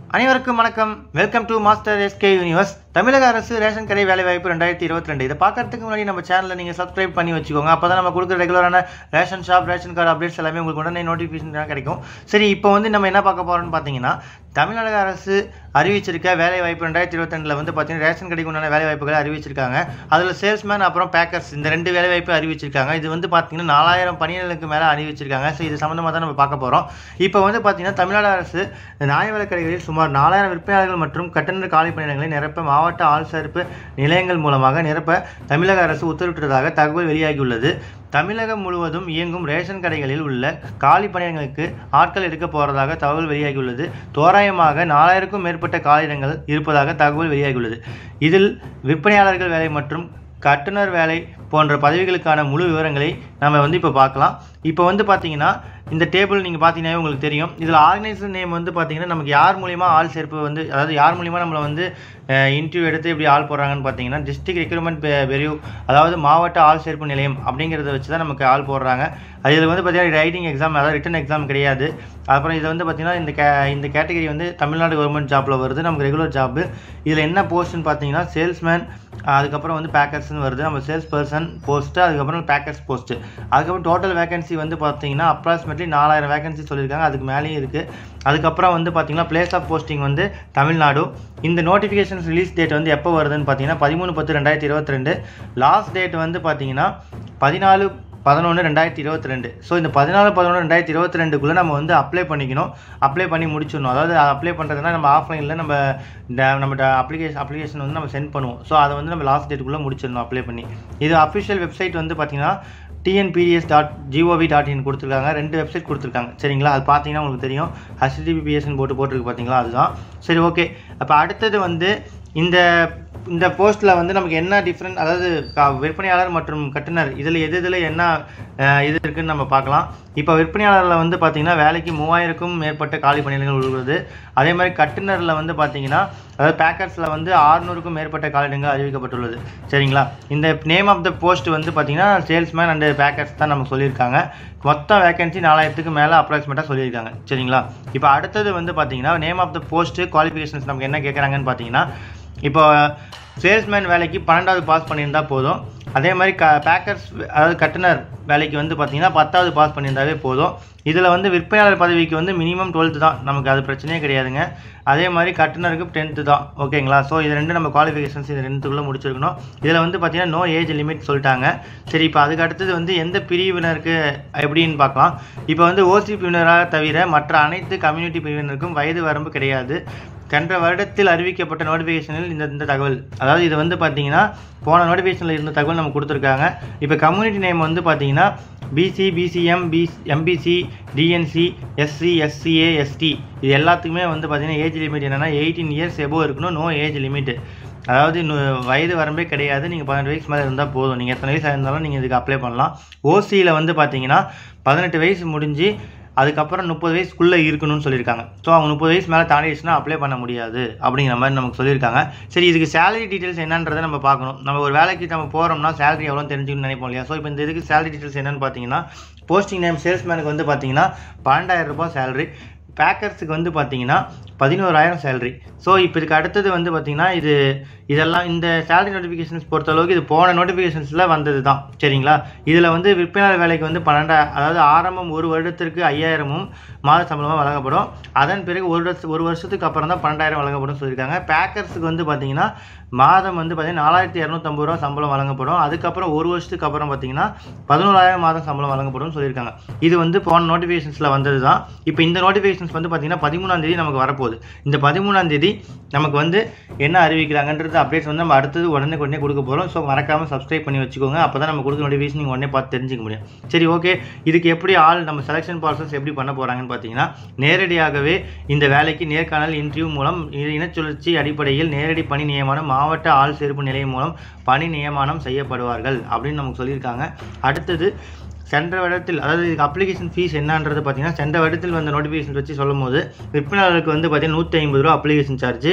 அனைவருக்கும் வணக்கம் welcome to master SK universe தமிழக அரசு ரேஷன் கடை வேலைவாய்ப்பு ரெண்டாயிரத்தி இருபத்தி ரெண்டு இதை பார்க்கறதுக்கு முன்னாடி நம்ம சேனலில் நீங்கள் சப்ஸ்கிரைப் பண்ணி வச்சுக்கோங்க அப்போ தான் நம்ம கொடுக்குற ரெகுலரான ration shop ration card updates எல்லாமே உங்களுக்கு உடனே நோட்டிஃபிகேஷன் கிடைக்கும் சரி இப்போ வந்து நம்ம என்ன பார்க்க போகிறோம்னு பார்த்தீங்கன்னா தமிழக அரசு அறிவிச்சிருக்க வேலை வாய்ப்பு ரெண்டாயிரத்தி இருபத்தி ரெண்டில் வந்து பார்த்தீங்கன்னா ரேஷன் கடைக்கு உண்டான வேலை வாய்ப்புகளை அறிவிச்சிருக்காங்க அதில் சேல்ஸ்மேன் அப்புறம் பேக்கர்ஸ் இந்த ரெண்டு வேலை வாய்ப்பு அறிவிச்சிருக்காங்க இது வந்து பார்த்தீங்கன்னா நாலாயிரம் பணியாளர்களுக்கு மேலே அறிவிச்சிருக்காங்க ஸோ இது சம்மந்தமாக தான் நம்ம பார்க்க போகிறோம் இப்போ வந்து பார்த்தீங்கன்னா தமிழ்நாடு அரசு நியாய விலைக் கடைகளில் சுமார் நாலாயிரம் விற்பனையாளர்கள் மற்றும் கட்டண காலி பணியிடங்களை நிரப்ப மாவட்ட ஆள் சேர்ப்பு நிலையங்கள் மூலமாக நிரப்ப தமிழக அரசு உத்தரவிட்டதாக தகவல் வெளியாகியுள்ளது தமிழகம் முழுவதும் இயங்கும் ரேஷன் கடைகளில் உள்ள காலி பணியிடங்களுக்கு ஆட்கள் எடுக்க போறதாக தகவல் வெளியாகியுள்ளது தோராயமாக நாலாயிரக்கும் மேற்பட்ட காலியிடங்கள் இருப்பதாக தகவல் வெளியாகியுள்ளது இதில் விற்பனையாளர்கள் வேலை மற்றும் கட்டுனர் வேலை போன்ற பதவிகளுக்கான முழு விவரங்களை நம்ம வந்து இப்போ பார்க்கலாம் இப்போ வந்து பார்த்தீங்கன்னா இந்த டேபிள் நீங்கள் பார்த்தீங்கன்னா உங்களுக்கு தெரியும் இதில் ஆர்கனைசர் நேம் வந்து பார்த்தீங்கன்னா நமக்கு யார் மூலியமாக ஆள் சேர்ப்பு வந்து அதாவது யார் மூலியமாக நம்மளை வந்து இன்டர்வியூ எடுத்து எப்படி ஆள் போடுறாங்கன்னு பார்த்தீங்கன்னா டிஸ்ட்ரிக்ட் ரெக்ரூட்மெண்ட் பெரியூ அதாவது மாவட்ட ஆள் சேர்ப்பு நிலையம் அப்படிங்கிறத வச்சு தான் நமக்கு ஆள் போடுறாங்க அதில் வந்து பார்த்தீங்கன்னா ரைட்டிங் எக்ஸாம் அதாவது ரிட்டன் எக்ஸாம் கிடையாது அப்புறம் இது வந்து பார்த்தீங்கன்னா இந்த கே இந்த கேட்டகரி வந்து தமிழ்நாடு கவர்மெண்ட் ஜாப்பில் வருது நமக்கு ரெகுலர் ஜாப்பு இதில் என்ன போஸ்ட்னு பார்த்தீங்கன்னா சேல்ஸ்மேன் அதுக்கப்புறம் வந்து பேக்கர்ஸ்னு வருது நம்ம சேல்ஸ் பர்சன் போஸ்ட்டு அதுக்கப்புறம் பேக்கர்ஸ் போஸ்ட்டு அதுக்கப்புறம் டோட்டல் வேகன்சி வந்து பார்த்தீங்கன்னா அப்ராக்சிமேட்லி நாலாயிரம் வேகன்சி சொல்லியிருக்காங்க அதுக்கு மேலேயும் இருக்குது அதுக்கப்புறம் வந்து பார்த்தீங்கன்னா பிளேஸ் ஆஃப் போஸ்டிங் வந்து தமிழ்நாடு இந்த நோட்டிஃபிகேஷன் ரிலீஸ் டேட் வந்து எப்போ வருதுன்னு பார்த்தீங்கன்னா பதிமூணு பத்து ரெண்டாயிரத்தி இருபத்தி ரெண்டு லாஸ்ட் டேட் வந்து பார்த்தீங்கன்னா பதினாலு பதினொன்று ரெண்டாயிரத்தி இருபத்தி ரெண்டு ஸோ இந்த பதினாலு பதினொன்று ரெண்டாயிரத்தி இருபத்தி ரெண்டுக்குள்ளே நம்ம வந்து அப்ளை பண்ணிக்கணும் அப்ளை பண்ணி முடிச்சிடணும் அதாவது அப்ளை பண்ணுறதுனா நம்ம ஆஃப்லைனில் நம்ம ட- நம்ம அப்ளிகேஷன் அப்ளிகேஷன் வந்து நம்ம சென்ட் பண்ணுவோம் ஸோ அதை வந்து நம்ம லாஸ்ட் டேட்டுக்குள்ளே முடிச்சிடணும் அப்ளை பண்ணி இது அஃபிஷியல் வெப்சைட் வந்து பார்த்தீங்கன்னா TNPDS dot GOV dot in கொடுத்துருக்காங்க ரெண்டு வெப்சைட் கொடுத்துருக்காங்க சரிங்களா அது பார்த்தீங்கன்னா உங்களுக்கு தெரியும் ஹச்டிபிபிஎஸ்ன்னு போட்டு போட்டிருக்கு பார்த்தீங்களா அதுதான் சரி ஓகே அப்போ அடுத்தது வந்து இந்த இந்த போஸ்ட்டில் வந்து நமக்கு என்ன டிஃப்ரெண்ட் அதாவது க- விற்பனையாளர் மற்றும் கட்டுனர் இதில் எது இதில் என்ன அஹ், இது இருக்குன்னு நம்ம பார்க்கலாம் இப்போ விற்பனையாளரில் வந்து பார்த்தீங்கன்னா வேலைக்கு மூவாயிரக்கும் மேற்பட்ட காலி பணியிடங்கள் உள்ளது அதே மாதிரி கட்டுனரில் வந்து பார்த்தீங்கன்னா அதாவது பேக்கர்ஸில் வந்து ஆறுநூறுக்கும் மேற்பட்ட காலிடங்கள் அறிவிக்கப்பட்டுள்ளது சரிங்களா இந்த நேம் ஆஃப் த போஸ்ட் வந்து பார்த்தீங்கன்னா சேல்ஸ்மேன் அண்ட் பேக்கர்ஸ் தான் நமக்கு சொல்லியிருக்காங்க மொத்தம் வேகன்சி நாலாயிரத்துக்கு மேலே அப்ராக்சிமேட்டாக சொல்லியிருக்காங்க சரிங்களா இப்போ அடுத்தது வந்து பார்த்தீங்கன்னா name of the post qualifications நமக்கு என்ன கேட்குறாங்கன்னு பார்த்தீங்கன்னா இப்போ சேல்ஸ்மேன் வேலைக்கு பன்னெண்டாவது பாஸ் பண்ணியிருந்தா போதும் அதே மாதிரி க பேக்கர்ஸ் அதாவது கட்டுனர் வேலைக்கு வந்து பார்த்தீங்கன்னா பத்தாவது பாஸ் பண்ணியிருந்தாவே போதும் இதில் வந்து விற்பனையாளர் பதவிக்கு வந்து மினிமம் டுவெல்த்து தான் நமக்கு அது பிரச்சனையே கிடையாதுங்க அதே மாதிரி கட்டுனருக்கு டென்த்து தான் ஓகேங்களா ஸோ இது ரெண்டு நம்ம குவாலிஃபிகேஷன்ஸ் இது ரெண்டுக்குள்ளே முடிச்சிருக்கணும் இதில் வந்து பார்த்தீங்கன்னா நோ ஏஜ் லிமிட் சொல்லிட்டாங்க சரி இப்போ அதுக்கு அடுத்தது வந்து எந்த பிரிவினருக்கு எப்படின்னு பார்க்கலாம் இப்போ வந்து ஓசி பிரிவினராக தவிர மற்ற அனைத்து கம்யூனிட்டி பிரிவினருக்கும் வயது வரம்பு கிடையாது சென்ற வருடத்தில் அறிவிக்கப்பட்ட நோட்டிஃபிகேஷனில் இந்த இந்த தகவல் அதாவது இது வந்து பார்த்தீங்கன்னா போன நோட்டிஃபிகேஷனில் இருந்த தகவல் நமக்கு கொடுத்துருக்காங்க இப்போ கம்யூனிட்டி நேம் வந்து பார்த்தீங்கன்னா BC BCM B MBC DNC SC SCA ST இது எல்லாத்துக்குமே வந்து பார்த்தீங்கன்னா ஏஜ் லிமிட் என்னென்னா எயிட்டீன் இயர்ஸ் எபோவ் இருக்கணும் நோ ஏஜ் லிமிட் அதாவது இன்னும் வயது வரம்பே கிடையாது நீங்கள் பதினெட்டு வயசு மேலே இருந்தால் போதும் நீங்கள் எத்தனை வயசு இருந்தாலும் நீங்கள் இதுக்கு அப்ளை பண்ணலாம் ஓசியில் வந்து பார்த்தீங்கன்னா பதினெட்டு வயசு முடிஞ்சு அதுக்கப்புறம் முப்பது வயசுக்குள்ளே இருக்கணும்னு சொல்லியிருக்காங்க ஸோ அவங்க முப்பது வயசு மேலே தாண்டிடுச்சுன்னா அப்ளை பண்ண முடியாது அப்படிங்கிற மாதிரி நமக்கு சொல்லியிருக்காங்க சரி இதுக்கு சேலரி டீட்டெயில்ஸ் என்னன்றதை நம்ம பார்க்கணும் நம்ம ஒரு வேலைக்கு நம்ம போகிறோம்னா சேலரி எவ்வளோ தெரிஞ்சுக்கணும்னு நினைப்போம் இல்லையா ஸோ இப்போ இந்த இதுக்கு சேலரி டீட்டெயில்ஸ் என்னன்னு பார்த்தீங்கன்னா போஸ்டிங் நேம் சேல்ஸ்மேனுக்கு வந்து பார்த்தீங்கன்னா பன்னெண்டாயிரம் ரூபாய் சேலரி பேக்கர்ஸுக்கு வந்து பார்த்தீங்கன்னா பதினோராயிரம் சேலரி ஸோ இப்போ இதுக்கு அடுத்தது வந்து பார்த்தீங்கன்னா இது இதெல்லாம் இந்த சேலரி நோட்டிஃபிகேஷன்ஸ் பொறுத்தளவுக்கு இது போன நோட்டிஃபிகேஷன்ஸில் வந்தது தான் சரிங்களா இதில் வந்து விற்பனையாளர் வேலைக்கு வந்து பன்னெண்டா அதாவது ஆரம்பம் ஒரு வருடத்திற்கு ஐயாயிரமும் மாத சம்பளமாக வழங்கப்படும் அதன் பிறகு ஒரு வருஷ ஒரு வருஷத்துக்கு அப்புறம் தான் பன்னெண்டாயிரம் வழங்கப்படும் சொல்லியிருக்காங்க பேக்கர்ஸுக்கு வந்து பார்த்தீங்கன்னா மாதம் வந்து பார்த்தீங்கன்னா நாலாயிரத்தி இரநூத்தம்பது ரூபா சம்பளம் வழங்கப்படும் அதுக்கப்புறம் ஒரு வருஷத்துக்கு அப்புறம் பார்த்தீங்கன்னா பதினோராயிரம் மாதம் சம்பளம் வழங்கப்படும் சொல்லியிருக்காங்க இது வந்து போன நோட்டிஃபிகேஷன்ஸில் வந்தது தான் இப்போ இந்த நோட்டிஃபிகேஷன்ஸ் வந்து பார்த்தீங்கன்னா பதிமூணாம் தேதி நமக்கு வரப்போகுது இந்த பதிமூணாம் தேதி நமக்கு வந்து என்ன அறிவிக்கிறாங்கன்றது அப்டேட்ஸ் வந்து நம்ம அடுத்தது உடனே உடனே கொடுக்க போகிறோம் ஸோ மறக்காமல் சப்ஸ்கிரைப் பண்ணி வச்சுக்கோங்க அப்போ தான் நம்ம கொடுக்க நோட்டிஃபிகேஷன் நீங்கள் உடனே பார்த்து தெரிஞ்சுக்க முடியும் சரி ஓகே இதுக்கு எப்படி ஆள் நம்ம செலெக்ஷன் ப்ராசஸ் எப்படி பண்ண போகிறாங்கன்னு பார்த்தீங்கன்னா நேரடியாகவே இந்த வேலைக்கு நேர்காணல் இன்டர்வியூ மூலம் இ- இனச்சுழற்சி அடிப்படையில் நேரடி பணி நியமனம் மாவட்ட ஆள் சேர்ப்பு நிலையம் மூலம் பணி நியமனம் செய்யப்படுவார்கள் அப்படின்னு நமக்கு சொல்லியிருக்காங்க அடுத்தது சென்ற வருடத்தில் அதாவது இதுக்கு அப்ளிகேஷன் ஃபீஸ் என்னன்றது பார்த்தீங்கன்னா சென்ற வருடத்தில் வந்த நோட்டிஃபிகேஷன் வச்சு சொல்லும் போது விற்பனையாளருக்கு வந்து பார்த்தீங்கன்னா நூற்றி ஐம்பது ரூபா அப்ளிகேஷன் சார்ஜ்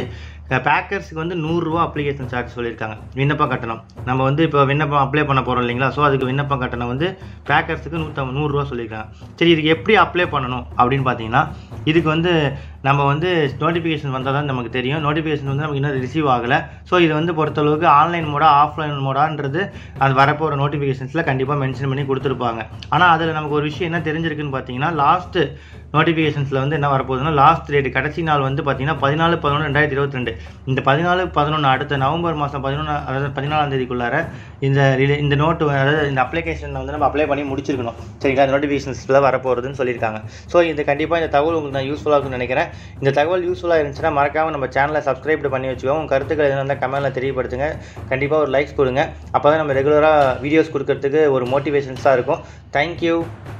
பேக்கர்ஸுக்கு வந்து நூறுரூவா அப்ளிகேஷன் சார்ஜ் சொல்லியிருக்காங்க விண்ணப்ப கட்டணம் நம்ம வந்து இப்போ விண்ணப்பம் அப்ளை பண்ண போகிறோம் இல்லைங்களா ஸோ அதுக்கு விண்ணப்ப கட்டணம் வந்து பேக்கர்ஸுக்கு நூற்று நூறுரூவா சொல்லியிருக்காங்க சரி இதுக்கு எப்படி அப்ளை பண்ணணும் அப்படின்னு பார்த்தீங்கன்னா இதுக்கு வந்து நம்ம வந்து நோட்டிஃபிகேஷன் வந்தால் தான் நமக்கு தெரியும் நோட்டிஃபிகேஷன் வந்து நமக்கு இன்னும் ரிசீவ் ஆகலை ஸோ இது வந்து பொறுத்தளவுக்கு ஆன்லைன் மோடா ஆஃப்லைன் மோடான்றது அது வரப்போகிற நோட்டிஃபிகேஷன்ஸில் கண்டிப்பாக மென்ஷன் பண்ணி கொடுத்துருப்பாங்க ஆனால் அதில் நமக்கு ஒரு விஷயம் என்ன தெரிஞ்சிருக்குன்னு பார்த்தீங்கன்னா லாஸ்ட்டு நோட்டிஃபிகேஷன்ஸில் வந்து என்ன வரப்போகுதுன்னா லாஸ்ட் டேட் கடைசி நாள் வந்து பார்த்தீங்கன்னா பதினாலு பதினொன்று ரெண்டாயிரத்தி இருபத்தி ரெண்டு இந்த பதினாலு பதினொன்று அடுத்த நவம்பர் மாதம் பதினொன்று அதாவது பதினாலாம் தேதிக்குள்ளார இந்த ரிலே இந்த நோட்டு அதாவது இந்த அப்ளிகேஷன் வந்து நம்ம அப்ளை பண்ணி முடிச்சிருக்கணும் சரிங்களா இந்த நோட்டிஃபிகேஷன்ஸில் வரப்போகிறதுன்னு சொல்லியிருக்காங்க ஸோ இது கண்டிப்பாக இந்த தகவல் உங்களுக்கு நான் யூஸ்ஃபுல்லாக இருக்கும்னு நினைக்கிறேன் இந்த தகவல் யூஸ்ஃபுல்லாக இருந்துச்சுன்னா மறக்காமல் நம்ம சேனலை சப்ஸ்கிரைப் பண்ணி வச்சுக்கோங்க உங்கள் கருத்துக்கள் எதுவும் இருந்தால் கமெண்ட்டில் தெரியப்படுத்துங்க கண்டிப்பாக ஒரு லைக்ஸ் கொடுங்க அப்போ தான் நம்ம ரெகுலராக வீடியோஸ் கொடுக்கறதுக்கு ஒரு மோட்டிவேஷன்ஸாக இருக்கும் தேங்க்யூ